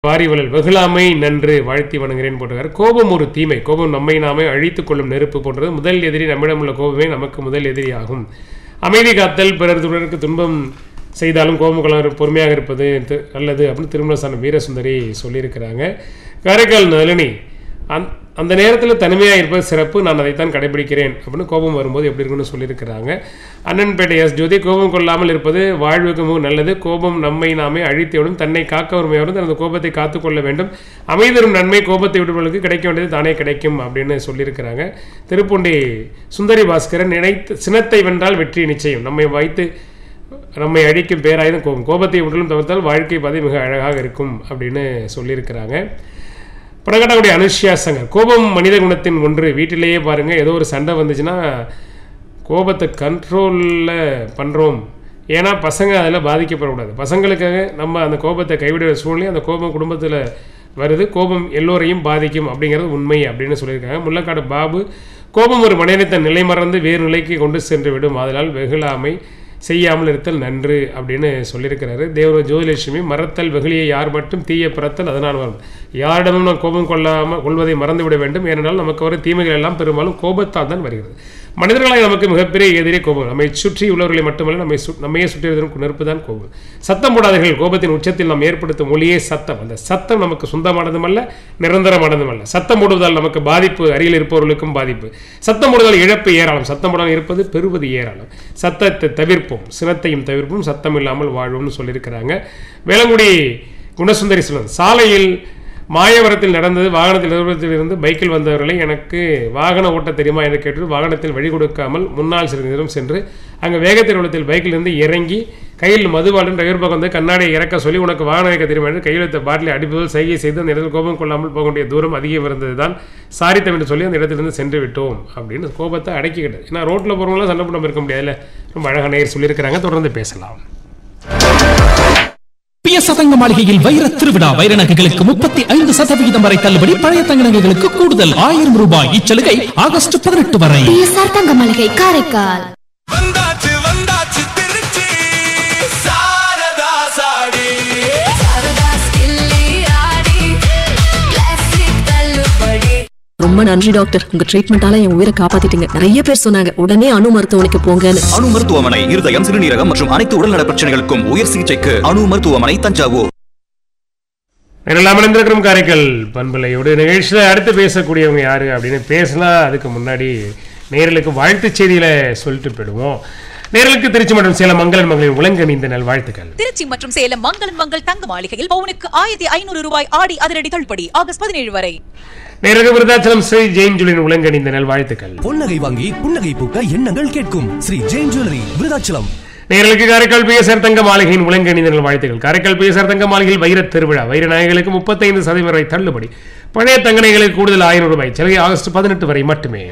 வாரிவளல் வெகுளாமை நன்று வாழ்த்தி வணங்குகிறேன் போட்டிருக்காரு கோபம் ஒரு தீமை கோபம் நம்மை நாமே அழித்துக் கொள்ளும் நெருப்பு போன்றது முதல் எதிரி நம்மிடம் உள்ள கோபமே நமக்கு முதல் எதிரி ஆகும் அமைதி காத்தல் பிறர் துணருக்கு துன்பம் செய்தாலும் கோபம் கொள்ள பொறுமையாக இருப்பது தி- நல்லது அப்படின்னு திருமலசான வீரசுந்தரி சொல்லியிருக்கிறாங்க காரைக்கால் நளினி அந் அந்த நேரத்தில் தனிமையாக இருப்பது சிறப்பு நான் அதைத்தான் கடைபிடிக்கிறேன் அப்படின்னு கோபம் வரும்போது எப்படி இருக்குன்னு சொல்லியிருக்கிறாங்க அண்ணன்பேட்டை எஸ் ஜோதி கோபம் கொள்ளாமல் இருப்பது வாழ்வுக்கு மிகவும் நல்லது கோபம் நம்மை நாமே அழித்துவிடும் தன்னை காக்க ஒருமையோடு தனது கோபத்தை காத்துக்கொள்ள வேண்டும் அமைதி தரும் நன்மை கோபத்தை விடுவதற்கு கிடைக்க வேண்டியது தானே கிடைக்கும் அப்படின்னு சொல்லியிருக்கிறாங்க திருப்பூண்டி சுந்தரி பாஸ்கரன் நினைத்து சினத்தை வென்றால் வெற்றி நிச்சயம் நம்மை வைத்து நம்மை அழிக்கும் பேராயுதம் கோபம் கோபத்தை விடலும் தவிர்த்தால் வாழ்க்கை பாதை மிக அழகாக இருக்கும் அப்படின்னு சொல்லியிருக்கிறாங்க பிரகடனுடைய அனுஷ்யா சங்கர் கோபம் மனித குணத்தின் ஒன்று வீட்டிலேயே பாருங்கள் ஏதோ ஒரு சண்டை வந்துச்சுன்னா கோபத்தை கண்ட்ரோலில் பண்ணுறோம் ஏன்னா பசங்க அதில் பாதிக்கப்படக்கூடாது பசங்களுக்காக நம்ம அந்த கோபத்தை கைவிட சூழ்நிலை அந்த கோபம் குடும்பத்தில் வருது கோபம் எல்லோரையும் பாதிக்கும் அப்படிங்கிறது உண்மை அப்படின்னு சொல்லியிருக்காங்க முள்ளக்காடு பாபு கோபம் ஒரு மனிதனை நிலை மறந்து வேறு நிலைக்கு கொண்டு சென்று விடும் அதனால் வெகுளாமை செய்யாமல் இருத்தல் நன்று அப்படின்னு சொல்லியிருக்கிறாரு தேவ ஜோதிலட்சுமி மறத்தல் வெகுளியை யார் மட்டும் தீய பிறத்தல் அதனால் வரும் யாரிடமும் நாம் கோபம் கொள்ளாமல் கொள்வதை மறந்துவிட வேண்டும் ஏனென்றால் நமக்கு வரும் தீமைகள் எல்லாம் பெரும்பாலும் கோபத்தால் தான் வருகிறது மனிதர்களாக நமக்கு மிகப்பெரிய எதிரே கோபம் நம்மை சுற்றி உள்ளவர்களை மட்டுமல்ல நம்மை சு நம்மையே சுற்றியிருக்கும் நெருப்பு தான் கோபம் சத்தம் போடாதீர்கள் கோபத்தின் உச்சத்தில் நாம் ஏற்படுத்தும் மொழியே சத்தம் அந்த சத்தம் நமக்கு சொந்தமானதுமல்ல நிரந்தரமானதுமல்ல சத்தம் போடுவதால் நமக்கு பாதிப்பு அருகில் இருப்பவர்களுக்கும் பாதிப்பு சத்தம் போடுவதால் இழப்பு ஏராளம் சத்தம் போடாமல் இருப்பது பெறுவது ஏராளம் சத்தத்தை தவிர்ப்போம் சினத்தையும் தவிர்ப்போம் சத்தம் இல்லாமல் வாழ்வோம்னு சொல்லியிருக்கிறாங்க வேளங்குடி குணசுந்தரி சொல்லுங்கள் சாலையில் மாயவரத்தில் நடந்தது வாகனத்தில் நிறுவனத்தில் இருந்து பைக்கில் வந்தவர்களை எனக்கு வாகன ஓட்ட தெரியுமா என்று கேட்டு வாகனத்தில் வழி கொடுக்காமல் முன்னால் சிறிது நேரம் சென்று அங்கே வேகத்தில் உள்ளத்தில் பைக்கில் இருந்து இறங்கி கையில் மதுபாலன் டிரைவர் பக்கம் வந்து கண்ணாடியை இறக்க சொல்லி உனக்கு வாகனம் இறக்க தெரியுமா என்று கையில் வைத்த பாட்டிலை அடிப்பதில் சைகை செய்து அந்த இடத்தில் கோபம் கொள்ளாமல் போக வேண்டிய தூரம் அதிகம் இருந்தது தான் சாரித்தம் என்று சொல்லி அந்த இடத்திலிருந்து சென்று விட்டோம் அப்படின்னு கோபத்தை அடக்கிக்கிட்டது ஏன்னா ரோட்டில் போகிறவங்களாம் சண்டை போடாமல் இருக்க முடியாதுல்ல ரொம்ப அழகாக நேர் சொல்லியிருக்கிறாங்க தொடர்ந்து பேசலாம் பிய சதங்க மாளிகையில் வைர திருவிழா வைர நகைகளுக்கு முப்பத்தி ஐந்து சதவிகிதம் வரை தள்ளுபடி பழைய தங்க நகைகளுக்கு கூடுதல் ஆயிரம் ரூபாய் இச்சலுகை ஆகஸ்ட் பதினெட்டு வரை பிஎஸ்ஆர் தங்க மளிகை காரைக்கால் வந்தாச்சு வந்தாச்சு திருச்சி சாரதா சாடி ரொம்ப நன்றி டாக்டர் உங்க ட்ரீட்மெண்டால என் உயிரை காப்பாத்திட்டீங்க நிறைய பேர் சொன்னாங்க உடனே அணு மருத்துவமனைக்கு போங்கன்னு அணு மருத்துவமனை இருதயம் சிறுநீரகம் மற்றும் அனைத்து உடல்நல பிரச்சனைகளுக்கும் உயர் சிகிச்சைக்கு அணு மருத்துவமனை தஞ்சாவூர் எல்லாம் இணைந்திருக்கிறோம் காரைக்கால் பண்பலையோடு நிகழ்ச்சியில் அடுத்து பேசக்கூடியவங்க யாரு அப்படின்னு பேசலாம் அதுக்கு முன்னாடி நேர்களுக்கு வாழ்த்துச் செய்தியில சொல்லிட்டு போயிடுவோம் நேர்களுக்கு திருச்சி மற்றும் சேலம் மங்களன் மகளிர் உலங்கணிந்த நல் வாழ்த்துக்கள் திருச்சி மற்றும் சேலம் மங்களன் மங்கள் தங்க மாளிகையில் பவுனுக்கு ஆயிரத்தி ஐநூறு ரூபாய் ஆடி அதிரடி தள்ளுபடி ஆகஸ்ட் பதினேழு வரை நேர்களுக்கு விருதாச்சலம் ஸ்ரீ ஜெயின் ஜுலின் உலங்கணிந்த நல் வாழ்த்துக்கள் பொன்னகை வாங்கி புன்னகை பூக்க எண்ணங்கள் கேட்கும் ஸ்ரீ ஜெயின் ஜுவல்லரி விருதாச்சலம் நேர்களுக்கு காரைக்கால் பிஎஸ்ஆர் தங்க மாளிகையின் உலங்கணிந்த நல் வாழ்த்துக்கள் காரைக்கால் பிஎஸ்ஆர் தங்க மாளிகையில் வைரத் திருவிழா வைர நாயகளுக்கு முப்பத்தைந்து சதவீதம் வரை தள்ளுபடி பழைய தங்க நகைகளுக்கு கூடுதல் ஆயிரம் ரூபாய் சலுகை ஆகஸ்ட் பதினெட்டு வரை மட்டுமே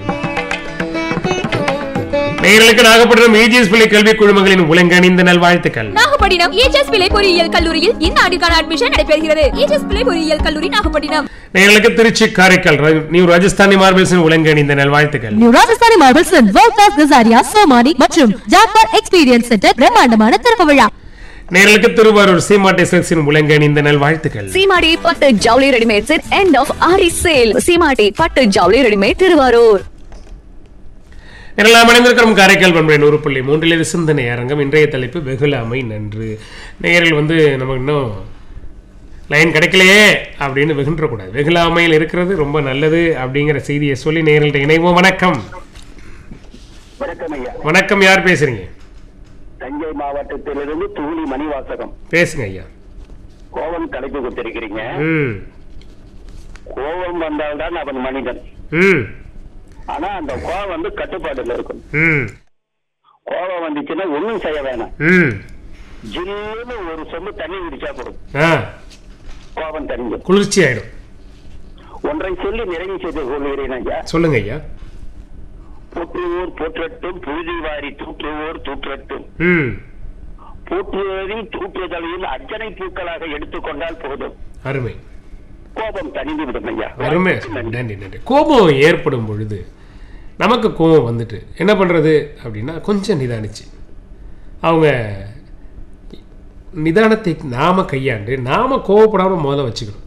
நேர்களுக்கு நாகப்பட்டினம் ஏஜிஎஸ் பிள்ளை கல்வி குழுமங்களின் உலங்கணிந்த நல் வாழ்த்துக்கள் நாகப்பட்டினம் ஏஜஸ் பிள்ளை பொறியியல் கல்லூரியில் இந்த ஆண்டுக்கான அட்மிஷன் நடைபெறுகிறது ஏஜஸ் பிள்ளை பொறியியல் கல்லூரி நாகப்பட்டினம் நேர்களுக்கு திருச்சி காரைக்கால் ர- நியூ ராஜஸ்தானி மார்பிள்ஸின் உலங்கணிந்த நல் வாழ்த்துக்கள் new Rajasthani marbles world class Kajaria Somani மற்றும் ஜாக்பார் எக்ஸ்பீரியன்ஸ் சென்டர் பிரம்மாண்டமான திறப்பு விழா நேர்களுக்கு திருவாரூர் சீமாட்டை சில்க்ஸின் உலங்கணிந்த நல் வாழ்த்துக்கள் சீமாடி பட்டு ஜவுளி readymade set end of year sale சீமாடி பட்டு ஜவுளி ரெடிமேட் திருவாரூர் எல்லாம் அடைந்திருக்கிறோம் காரைக்கால் பண்புரை நூறு புள்ளி மூன்றில் இது சிந்தனை அரங்கம் இன்றைய தலைப்பு வெகுளாமை நன்று நேயர்கள் வந்து நமக்கு இன்னும் லைன் கிடைக்கலையே அப்படின்னு வெகுன்றக்கூடாது வெகுளாமையில் இருக்கிறது ரொம்ப நல்லது அப்படிங்கிற செய்தியை சொல்லி நேயர்கள்ட்ட இணைவோம் வணக்கம் வணக்கம் ஐயா வணக்கம் யார் பேசுறீங்க தஞ்சை மாவட்டத்திலிருந்து தூளி மணிவாசகம் பேசுங்க ஐயா கோபம் தலைப்பு கொடுத்திருக்கிறீங்க ம் கோபம் வந்தால்தான் அவன் மனிதன் ம் ஆனா அந்த கோபம் வந்து கட்டுப்பாடுல இருக்கும் ம் கோபம் வந்துச்சுன்னா ஒண்ணும் செய்ய வேணாம் ம் ஜில்லுன்னு ஒரு சொம்பு தண்ணி குடிச்சா போடும் ஆ கோபம் தணிஞ்சு குளிர்ச்சி ஆயிடும் ஒன்றை சொல்லி நிறைவு செய்து கொள்கிறேன் ஐயா சொல்லுங்க ஐயா போற்றுவோர் போற்றட்டும் புழுதி வாரி தூற்றுவோர் தூற்றட்டும் ம் போற்றுவதையும் தூற்றுதலையும் அர்ச்சனை பூக்களாக எடுத்துக்கொண்டால் போதும் அருமை கோபம் தணிந்து விடும் ஐயா அருமை நன்றி நன்றி கோபம் ஏற்படும் பொழுது நமக்கு கோபம் வந்துட்டு என்ன பண்ணுறது அப்படின்னா கொஞ்சம் நிதானிச்சு அவங்க நிதானத்தை நாம கையாண்டு நாம கோவப்படாம முதல்ல வச்சுக்கணும்